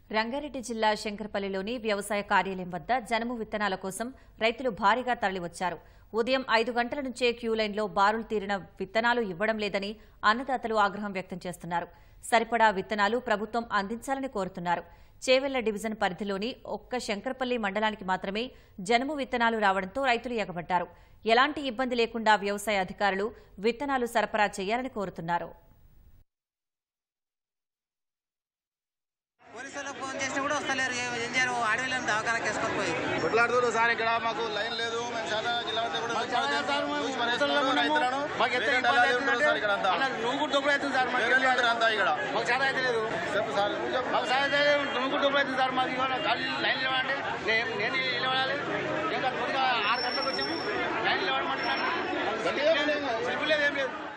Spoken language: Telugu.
రంగారెడ్డి జిల్లా శంకరపల్లిలోని వ్యవసాయ కార్యాలయం వద్ద జనుము విత్తనాల కోసం రైతులు భారీగా తరలివచ్చారు ఉదయం ఐదు గంటల నుంచే క్యూ లైన్లో బారులు తీరిన విత్తనాలు ఇవ్వడం లేదని అన్నదాతలు ఆగ్రహం వ్యక్తం చేస్తున్నారు సరిపడా విత్తనాలు ప్రభుత్వం అందించాలని కోరుతున్నారు చేవెళ్ల డివిజన్ పరిధిలోని ఒక్క శంకరపల్లి మండలానికి మాత్రమే జనుము విత్తనాలు రావడంతో రైతులు ఎగబడ్డారు ఎలాంటి ఇబ్బంది లేకుండా వ్యవసాయ అధికారులు విత్తనాలు సరఫరా చేయాలని కోరుతున్నారు పోలీసులకు ఫోన్ చేసినా కూడా వస్తలేరు ఏ- ఏం చేయాలి అడవిలో దవాఖానకి వేసుకొని పోయి కొట్లాడుతున్నారు సార్ ఇక్కడ మాకు లైన్ లేదు మేము చాలా జిల్లాలో కూడా చూసి పడేస్తున్నారు రైతులను. వేరే దళాలు ఉంటారు సార్ ఇక్కడ అంతా. నువ్వు కూడా డబ్బులు అవుతుంది సార్ మాకు వేరే ఉంటారు అంతా ఇక్కడ మాకు చాలా అయితే లేదు చెప్పు సార్ నువ్వు చెప్పు. మాకు చాలా అయితే లేదు. నువ్వు కూడా డబ్బులు అవుతుంది సార్ మాకు ఇవాళ ఖాళీ లైన్ నిలబడండి నేను నేను నిలబడాలి ఇంకా పొద్దుగా ఆరు గంటలకు వచ్చాము లైన్ నిలబడమంటున్నాను గట్టిగా చెప్పండి. చెప్పలేదు ఏం లేదు